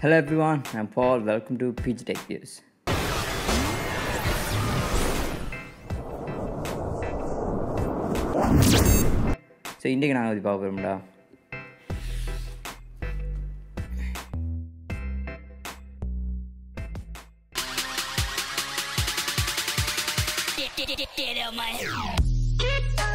Hello everyone, I'm Paul. Welcome to PG Tech News. So இன்றைக்கி நாங்கள் பற்றி பார்க்க போகிறோம்டா Get out my head.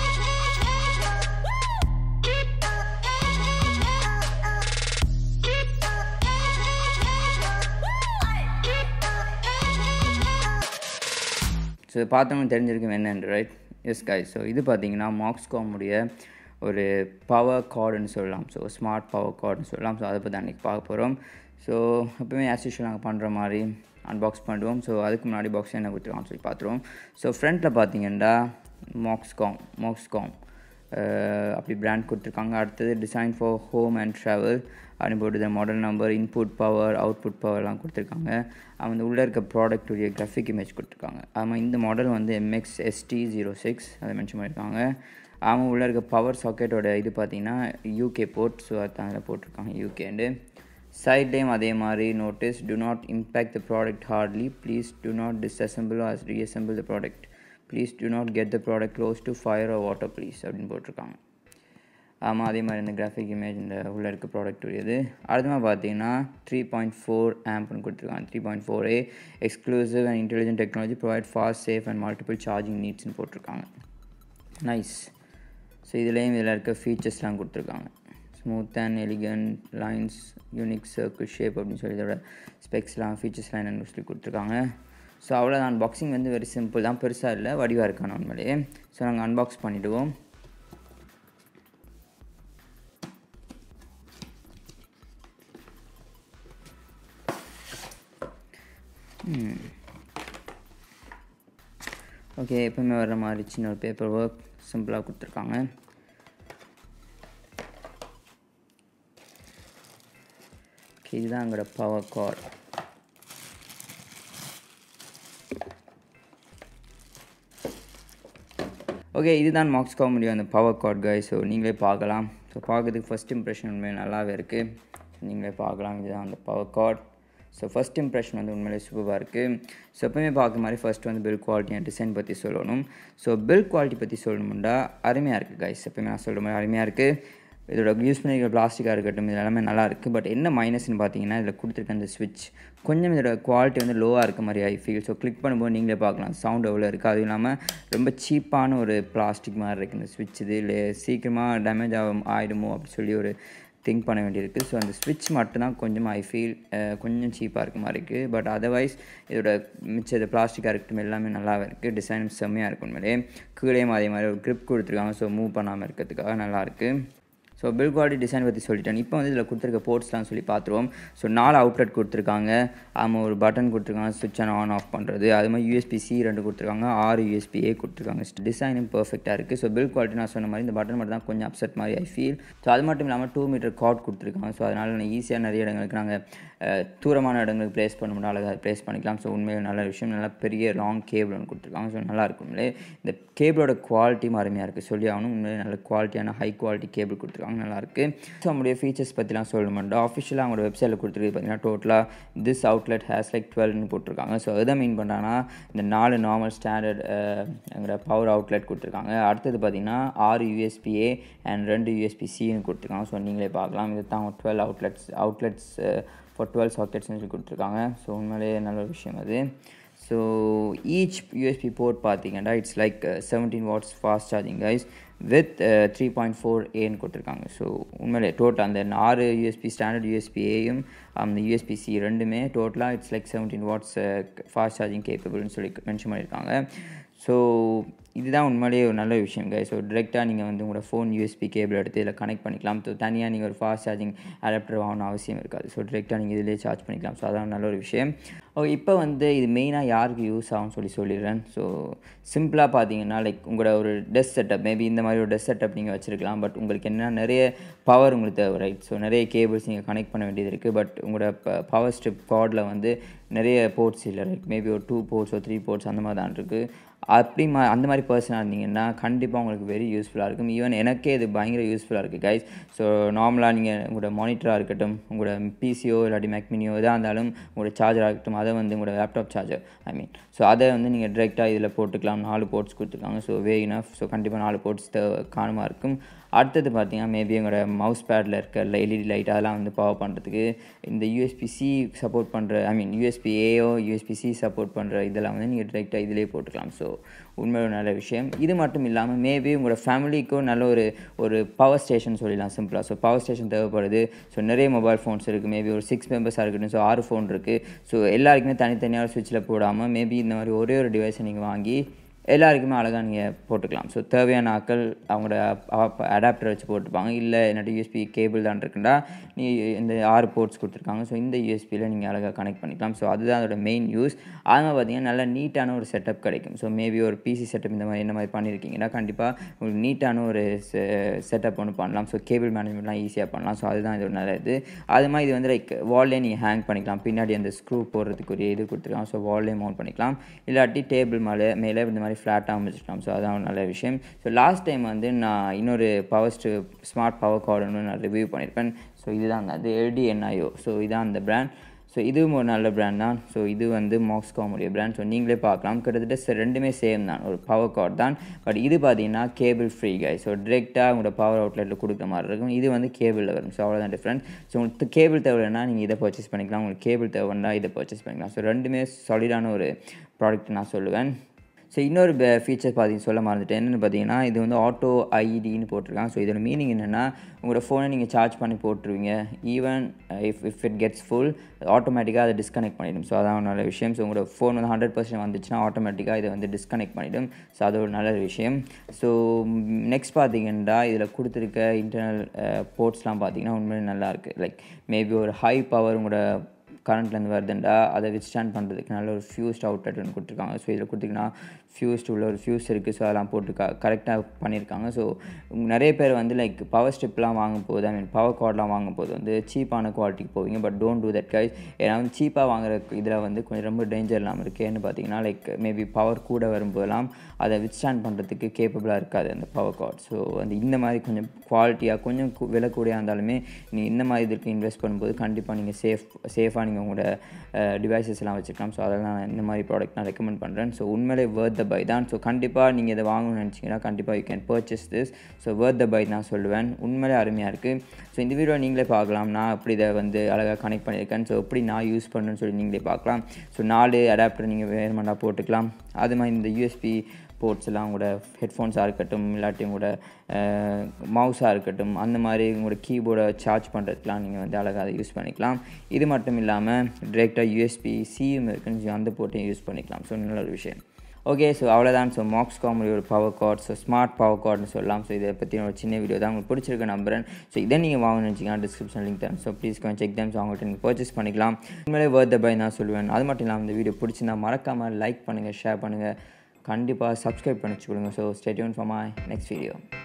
So இதை பார்த்தவங்க தெரிஞ்சிருக்கும் என்னென்று ரைட் எஸ் guys ஸோ இது பார்த்தீங்கன்னா மாக்ஸ்காமுடைய ஒரு பவர் கார்டுன்னு சொல்லலாம் ஸோ ஸ்மார்ட் பவர் கார்டுன்னு சொல்லலாம் ஸோ அதை பற்றி அன்றைக்கி பார்க்க போகிறோம் ஸோ எப்பவுமே ஆஸ் யூஷுவல் நாங்கள் பண்ணுற மாதிரி அன்பாக்ஸ் பண்ணுவோம் ஸோ அதுக்கு முன்னாடி பாக்ஸ் என்ன கொடுத்துருக்கான்னு சொல்லி பார்த்துருவோம் ஸோ ஃப்ரண்ட்டில் பார்த்தீங்கன்னா மாக்ஸ்காம் மாக்ஸ்காம் அப்படி பிராண்ட் கொடுத்துருக்காங்க அடுத்தது design for home and travel அப்படின்னு போட்டு model number input power output பவர்லாம் கொடுத்துருக்காங்க அவன் உள்ளே இருக்க ப்ராடக்ட்டுடைய கிராஃபிக் இமேஜ் கொடுத்துருக்காங்க ஆமாம் இந்த மாடல் வந்து எம்எக்ஸ் எஸ்டி ஜீரோ சிக்ஸ் அதை மென்ஷன் பண்ணியிருக்காங்க ஆமாம் உள்ளே இருக்க பவர் சாக்கெட்டோட இது பார்த்தீங்கன்னா யூகே போர்ட் ஸோ அதான் அதில் போட்டிருக்காங்க யூகேண்டு சைட்லேயும் அதே மாதிரி notice do not impact the product hardly please do not disassemble or reassemble the product please do not get the product close to fire or water please அப்படின்னு போட்டிருக்காங்க ஆமாம் அதே மாதிரி இந்த கிராஃபிக் இமேஜ் இந்த உள்ளே இருக்க ப்ராடக்ட் உடையது அடுத்தமாக பார்த்தீங்கன்னா த்ரீ பாயிண்ட் ஃபோர் ஆம்ப்னு கொடுத்துருக்காங்க three point four A exclusive and intelligent technology provide fast safe and multiple charging நீட்ஸ்னு போட்டிருக்காங்க நைஸ் ஸோ இதுலேயும் இதில் இருக்க ஃபீச்சர்ஸ்லாம் கொடுத்துருக்காங்க smooth and elegant lines unique circle shape அப்படின்னு சொல்லி இதோட ஸ்பெக்ஸ்லாம் ஃபீச்சர்ஸ்லாம் என்னென்னு சொல்லி கொடுத்துருக்காங்க ஸோ அவ்வளோதான் அன்பாக்சிங் வந்து வெரி சிம்பிள் தான் பெருசாக இல்லை வடிவாக இருக்கான உண்மையிலேயே ஸோ நாங்கள் அன்பாக்ஸ் பண்ணிவிடுவோம் ஓகே எப்பவுமே வர்ற மாதிரி சின்ன ஒரு பேப்பர் ஒர்க் சிம்பிளாக கொடுத்துருக்காங்க ஓகே இதுதான் எங்களோட பவர் கார்டு ஓகே இதுதான் மார்க்ஸ் முடியும் அந்த பவர் கார்டு கை ஸோ நீங்களே பார்க்கலாம் ஸோ பார்க்கறதுக்கு ஃபஸ்ட் இம்ப்ரெஷன் உண்மையாக நல்லாவே இருக்குது நீங்களே பார்க்கலாம் இதுதான் அந்த power card so first impression வந்து உண்மையிலே சூப்பராக இருக்குது ஸோ எப்பவுமே பார்க்குற மாதிரி ஃபஸ்ட் வந்து பில் குவாலிட்டி அண்ட் டிசைன் பற்றி சொல்லணும் ஸோ பில் குவாலிட்டி பற்றி சொல்லணும்னா அருமையாக இருக்குது கைஸ் எப்பவுமே நான் சொல்கிற மாதிரி அருமையாக இருக்குது இதோட யூஸ் பண்ணிக்கிற பிளாஸ்டிக்காக இருக்கட்டும் இது எல்லாமே நல்லா இருக்குது பட் என்ன மைனஸ்னு பார்த்தீங்கன்னா இதில் கொடுத்துருக்க அந்த ஸ்விட்ச் கொஞ்சம் இதோட குவாலிட்டி வந்து லோவாக இருக்க மாதிரி ஐ ஃபீல் ஸோ கிளிக் பண்ணும்போது நீங்களே பார்க்கலாம் சவுண்ட் எவ்வளோ இருக்குது அதுவும் இல்லாமல் ரொம்ப சீப்பான ஒரு பிளாஸ்டிக் மாதிரி இருக்குது இந்த ஸ்விட்ச் இது இல்லை சீக்கிரமாக டேமேஜ் ஆகும் ஆகிடுமோ அப்படி சொல்லி ஒரு திங்க் பண்ண வேண்டியிருக்கு ஸோ அந்த ஸ்விட்ச் மட்டும்தான் கொஞ்சம் ஐ ஃபீல் கொஞ்சம் சீப்பாக இருக்க மாதிரி இருக்குது பட் அதர்வைஸ் இதோட மிச்சம் இது பிளாஸ்டிக்காக இருக்கட்டும் எல்லாமே நல்லாவே இருக்குது டிசைன் செம்மையாக இருக்கும் உண்மையிலே கீழேயும் அதே மாதிரி ஒரு க்ரிப் கொடுத்துருக்காங்க ஸோ மூவ் பண்ணாமல் இருக்கிறதுக்காக நல்லாயிருக்கு ஸோ பில் குவாலிட்டி டிசைன் பற்றி சொல்லிட்டேன் இப்போ வந்து இதில் கொடுத்துருக்க போர்ட்ஸ்லாம் சொல்லி பார்த்துருவோம் ஸோ நாலு அவுட்லெட் கொடுத்துருக்காங்க ஆமாம் ஒரு பட்டன் கொடுத்துருக்காங்க சுவிட்ச் ஆன் ஆன் ஆஃப் பண்ணுறது அது மாதிரி யூஎஸ்பி சி ரெண்டு கொடுத்துருக்காங்க ஆறு யூஎஸ்பி ஏ கொடுத்துருக்காங்க டிசைனும் பர்ஃபெக்டாக இருக்குது ஸோ பில் குவாலிட்டி நான் சொன்ன மாதிரி இந்த பட்டன் மட்டும் தான் கொஞ்சம் அப்செட் மாதிரி ஐ ஃபீல் ஸோ அது மட்டும் இல்லாமல் டூ மீட்டர் கார்ட் கொடுத்துருக்காங்க ஸோ அதனால் நான் ஈஸியாக நிறைய இடங்களுக்கு நாங்கள் தூரமான இடங்களுக்கு ப்ளேஸ் பண்ண அழகாக ப்ளேஸ் பண்ணிக்கலாம் ஸோ உண்மையில் நல்ல விஷயம் நல்லா பெரிய லாங் கேபிள் ஒன்று கொடுத்துருக்காங்க ஸோ நல்லா இருக்கும்லே இந்த கேபிளோட குவாலிட்டியும் அருமையாக இருக்குது சொல்லி ஆகணும் உண்மையிலே நல்ல குவாலிட்டியான ஹை குவாலிட்டி கேபிள் கொடுத்துருக்காங்க நல்லாயிருக்கு ஸோ நம்மளுடைய ஃபீச்சர்ஸ் பற்றிலாம் சொல்ல மாட்டோம் ஆஃபிஷியலாக அவங்களோட வெப்சைட்டில் கொடுத்துருக்கு பார்த்தீங்கன்னா டோட்டலாக திஸ் அவுட்லெட் ஹேஸ் லைக் டுவெல்னு போட்டிருக்காங்க ஸோ எதை மீன் பண்ணுறாங்கன்னா இந்த நாலு நார்மல் ஸ்டாண்டர்ட் எங்களோட பவர் அவுட்லெட் கொடுத்துருக்காங்க அடுத்தது பார்த்திங்கன்னா ஆறு யூஎஸ்பிஏ அண்ட் ரெண்டு யூஎஸ்பி சின்னு கொடுத்துருக்காங்க ஸோ நீங்களே பார்க்கலாம் இது தான் twelve outlets outlets for twelve சாக்கெட்ஸ்னு சொல்லி கொடுத்துருக்காங்க ஸோ உண்மையிலேயே நல்ல ஒரு விஷயம் அது ஸோ ஈச் யூஎஸ்பி போர்ட் பார்த்தீங்கன்னா it's like seventeen watts fast charging guys with three point four ஏன்னு கொடுத்துருக்காங்க ஸோ உண்மையிலே டோட்டல் அந்த ஆறு யூஎஸ்பி ஸ்டாண்டர்ட் யூஎஸ்பி ஏயும் அந்த யூஎஸ்பி சி ரெண்டுமே டோட்டலாக it's like seventeen watts fast charging கேப்பபிள்னு சொல்லி மென்ஷன் பண்ணியிருக்காங்க ஸோ இதுதான் உண்மையிலேயே ஒரு நல்ல விஷயம் கை ஸோ டிரெக்டாக நீங்கள் வந்து உங்களோட ஃபோன் யூஎஸ்பி கேபிள் எடுத்து இதில் கனெக்ட் பண்ணிக்கலாம் ஸோ தனியாக நீங்கள் ஒரு ஃபாஸ்ட் சார்ஜிங் அடாப்டர் வாங்கணும் அவசியம் இருக்காது ஸோ டிரெக்டாக நீங்கள் இதிலே சார்ஜ் பண்ணிக்கலாம் ஸோ அதான் நல்ல ஒரு விஷயம் ஓகே இப்போ வந்து இது மெயினாக யாருக்கு யூஸ் ஆகும்னு சொல்லி சொல்லிடுறேன் ஸோ சிம்பிளாக பார்த்தீங்கன்னா லைக் உங்களோட ஒரு டெஸ்க் செட்டப் மேபி இந்த மாதிரி ஒரு டெஸ்க் செட்டப் நீங்கள் வச்சுருக்கலாம் பட் உங்களுக்கு என்ன நிறைய பவர் உங்களுக்கு தேவை ரைட் ஸோ நிறைய கேபிள்ஸ் நீங்கள் கனெக்ட் பண்ண வேண்டியது இருக்குது பட் உங்களோட பவர் ஸ்ட்ரிப் கார்டில் வந்து நிறைய போர்ட்ஸ் இல்லை லைக் மேபி ஒரு டூ போர்ட்ஸ் ஒரு த்ரீ போர்ட்ஸ் அந்த மாதிரி தான் இருக்குது அப்படி மா அந்த மாதிரி பர்சனாக இருந்தீங்கன்னா கண்டிப்பாக உங்களுக்கு வெரி யூஸ்ஃபுல்லாக இருக்கும் ஈவன் எனக்கே இது பயங்கர யூஸ்ஃபுல்லாக இருக்குது கைஸ் ஸோ நார்மலாக நீங்கள் உங்களோட மானிட்டராக இருக்கட்டும் உங்களோட பிசியோ இல்லாட்டி மேக்மினியோ எதாக இருந்தாலும் உங்களோட சார்ஜராக இருக்கட்டும் அதை வந்து உங்களோட laptop charger I mean so அதை வந்து நீங்கள் டிரெக்டாக இதில் போட்டுக்கலாம் நாலு போர்ட்ஸ் கொடுத்துருக்காங்க ஸோ வே இனஃப் ஸோ கண்டிப்பாக நாலு போர்ட்ஸ் காணுமா இருக்கும் அடுத்தது பார்த்தீங்கன்னா மேபி எங்களோட மவுஸ் பேடில் இருக்க எல்இடி லைட் அதெல்லாம் வந்து பவர் பண்ணுறதுக்கு இந்த யூஎஸ்பி சி சப்போர்ட் பண்ணுற I mean USB A or USB C support பண்ணுற இதெல்லாம் வந்து நீங்கள் டிரெக்டாக இதிலே போட்டுக்கலாம் ஸோ உண்மையோட நல்ல விஷயம் இது மட்டும் இல்லாமல் மேபி உங்களோட ஃபேமிலிக்கும் நல்ல ஒரு ஒரு பவர் ஸ்டேஷன் சொல்லிடலாம் சிம்பிளாக ஸோ பவர் ஸ்டேஷன் தேவைப்படுது ஸோ நிறைய மொபைல் ஃபோன்ஸ் இருக்குது மேபி ஒரு சிக்ஸ் மெம்பர்ஸாக இருக்கட்டும் ஸோ ஆறு ஃபோன் இருக்குது ஸோ எல்லாருக்குமே தனித்தனியாக சுவிட்சில் போடாமல் மேபி இந்த மாதிரி ஒரே ஒரு டிவைஸை நீங்கள் வாங்கி எல்லாருக்குமே அழகாக நீங்கள் போட்டுக்கலாம் ஸோ தேவையான ஆட்கள் அவங்களோட அடாப்டர் வச்சு போட்டுப்பாங்க இல்லை என்னட்டு யூஎஸ்பி கேபிள் தான் இருக்குண்டா நீ இந்த ஆறு போர்ட்ஸ் கொடுத்துருக்காங்க ஸோ இந்த யூஎஸ்பியில் நீங்கள் அழகாக கனெக்ட் பண்ணிக்கலாம் ஸோ அதுதான் அதோட மெயின் யூஸ் அது மாதிரி பார்த்தீங்கன்னா நல்ல நீட்டான ஒரு செட்டப் கிடைக்கும் ஸோ மேபி ஒரு பிசி செட்டப் இந்த மாதிரி என்ன மாதிரி பண்ணியிருக்கீங்கன்னா கண்டிப்பாக உங்களுக்கு நீட்டான ஒரு செட்டப் ஒன்று பண்ணலாம் ஸோ கேபிள் மேனேஜ்மெண்ட்லாம் ஈஸியாக பண்ணலாம் ஸோ அதுதான் இது ஒரு நல்ல இது அது மாதிரி இது வந்து லைக் வால்லே நீங்கள் ஹேங் பண்ணிக்கலாம் பின்னாடி அந்த ஸ்க்ரூ போடுறதுக்கு ஒரு இது கொடுத்துருக்காங்க ஸோ வால்லே மவுண்ட் பண்ணிக்கலாம் இல்லாட்டி டேபிள் மேலே மேலே இந்த மாதிரி ஃப்ளாட்டாக அமைச்சிக்கலாம் ஸோ அதான் ஒரு நல்ல விஷயம் ஸோ லாஸ்ட் டைம் வந்து நான் இன்னொரு பவர் ஸ்டு ஸ்மார்ட் பவர் கார்டு ஒன்று நான் ரிவ்யூ பண்ணியிருப்பேன் ஸோ இதுதான் அது எல்டிஎன்ஐஓ ஸோ இதான் அந்த பிராண்ட் ஸோ இதுவும் ஒரு நல்ல பிராண்ட் தான் ஸோ இது வந்து மாக்ஸ்காமுடைய பிராண்ட் ஸோ நீங்களே பார்க்கலாம் கிட்டத்தட்ட ச- ரெண்டுமே சேம் தான் ஒரு பவர் கார்டு தான் பட் இது பார்த்தீங்கன்னா கேபிள் ஃப்ரீ கை ஸோ டிரெக்டாக உங்களோட பவர் அவுட்லெட்டில் கொடுக்குற மாதிரி இருக்கும் இது வந்து கேபிளில் வரும் ஸோ அவ்வளோதான் டிஃப்ரெண்ட் ஸோ உங்களுக்கு கேபிள் தேவைன்னா நீங்கள் இதை பர்ச்சேஸ் பண்ணிக்கலாம் உங்களுக்கு கேபிள் தேவைன்னா இதை பர்ச்சேஸ் பண்ணிக்கலாம் ஸோ ரெண்டுமே சாலிடான ஒரு ப்ராடக்ட் நான் சொல்லுவேன் ஸோ இன்னொரு ஃபீச்சர் பார்த்தீங்க சொல்ல மறந்துட்டேன் என்னென்னு பார்த்தீங்கன்னா இது வந்து ஆட்டோ ஐடின்னு போட்டிருக்காங்க ஸோ இதோட மீனிங் என்னென்னா உங்களோட ஃபோனை நீங்கள் சார்ஜ் பண்ணி போட்டுருவீங்க even if if it gets full ஆட்டோமேட்டிக்காக அதை டிஸ்கனெக்ட் பண்ணிடும் ஸோ அதான் ஒரு நல்ல விஷயம் ஸோ உங்களோட ஃபோன் வந்து ஹண்ட்ரட் பர்சன்ட் வந்துச்சுன்னா ஆட்டோமேட்டிக்காக இதை வந்து டிஸ்கனெக்ட் பண்ணிடும் ஸோ அது ஒரு நல்ல விஷயம் ஸோ நெக்ஸ்ட் பார்த்தீங்கன்னா இதில் கொடுத்துருக்க இன்டர்னல் போர்ட்ஸ்லாம் பார்த்தீங்கன்னா உண்மையிலே நல்லா இருக்குது லைக் மேபி ஒரு ஹை பவர் உங்களோட கரண்ட்லேருந்து வருதுண்டா அதை வித்ஸ்டாண்ட் பண்ணுறதுக்கு நல்ல ஒரு ஃபியூஸ்ட் அவுட்லெட் ஒன்று கொடுத்துருக்காங்க ஸோ இதில் கொடுத்திங்கன்னா ஃபியூஸ்ட் உள்ள ஒரு ஃபியூஸ் இருக்குது ஸோ அதெல்லாம் போட்டு க கரெக்டாக பண்ணியிருக்காங்க ஸோ நிறைய பேர் வந்து லைக் பவர் ஸ்டிப்லாம் வாங்கும் போது ஐ மீன் பவர் கார்டெலாம் வாங்கும் போது வந்து சீப்பான குவாலிட்டிக்கு போவீங்க but don't do that guys ஏன்னா வந்து சீப்பாக வாங்குற இதில் வந்து கொஞ்சம் ரொம்ப டேஞ்சர் இல்லாமல் இருக்கேன்னு பார்த்தீங்கன்னா லைக் மேபி பவர் கூட வரும்போதெல்லாம் அதை வித்ஸ்டாண்ட் பண்ணுறதுக்கு கேப்பபிளாக இருக்காது அந்த பவர் கார்டு ஸோ அந்த இந்த மாதிரி கொஞ்சம் குவாலிட்டியாக கொஞ்சம் கு- விலை கூடயாக இருந்தாலுமே நீ இந்த மாதிரி இதுக்கு இன்வெஸ்ட் பண்ணும்போது கண்டிப்பாக நீங்கள் சேஃப் சேஃபாக நீங்கள் உங்களோட டிவைசஸ் எல்லாம் வச்சுக்கலாம் ஸோ அதெல்லாம் நான் இந்த மாதிரி ப்ராடக்ட் நான் ரெக்கமெண்ட் பண்ணுறேன் ஸோ உண்மையிலே வேர்த் த பை தான் ஸோ கண்டிப்பாக நீங்கள் இதை வாங்கணும்னு நினச்சிங்கன்னா கண்டிப்பாக you can purchase this so worth the buy நான் சொல்லுவேன் உண்மையிலே அருமையாக இருக்குது ஸோ இந்த வீடியோ நீங்களே பார்க்கலாம் நான் எப்படி இதை வந்து அழகாக கனெக்ட் பண்ணியிருக்கேன் ஸோ எப்படி நான் யூஸ் பண்ணணும்னு சொல்லி நீங்களே பார்க்கலாம் ஸோ நாலு அடாப்டர் நீங்கள் வேணுமெண்டா போட்டுக்கலாம் அது மாதிரி இந்த யூஎஸ்பி போர்ட்ஸ் எல்லாம் உங்களோட ஹெட்ஃபோன்ஸாக இருக்கட்டும் இல்லாட்டி உங்களோட மவுஸாக இருக்கட்டும் அந்த மாதிரி உங்களோட கீபோர்டை சார்ஜ் பண்ணுறதுக்குலாம் நீங்கள் வந்து அழகாக அதை யூஸ் பண்ணிக்கலாம் இது மட்டும் இல்லாமல் டிரெக்டாக யூஎஸ்பி சியும் இருக்குன்னு அந்த போர்ட்டையும் யூஸ் பண்ணிக்கலாம் ஸோ நல்ல ஒரு விஷயம் ஓகே ஸோ அவ்வளோதான் ஸோ மாக்ஸ் காமெடி ஒரு power card so smart power கார்ட்னு சொல்லலாம் ஸோ இதை பற்றி ஒரு சின்ன வீடியோ தான் உங்களுக்கு பிடிச்சிருக்க நம்புறேன் ஸோ இதை நீங்கள் வாங்கணும்னு வச்சிங்கன்னா டிஸ்கிரிப்ஷன் லிங்க் தரேன் ஸோ ப்ளீஸ் கொஞ்சம் செக் தம் ஸோ அவங்கள்ட்ட நீங்கள் பர்ச்சேஸ் பண்ணிக்கலாம் உண்மையிலே வேர்த் பை நான் சொல்லுவேன் அது மட்டும் இல்லாமல் இந்த வீடியோ பிடிச்சிருந்தா மறக்காமல் லைக் பண்ணுங்கள் ஷேர் பண்ணுங்கள் கண்டிப்பாக சப்ஸ்கிரைப் பண்ணி வச்சுக்கொடுங்க so stay tuned for my next video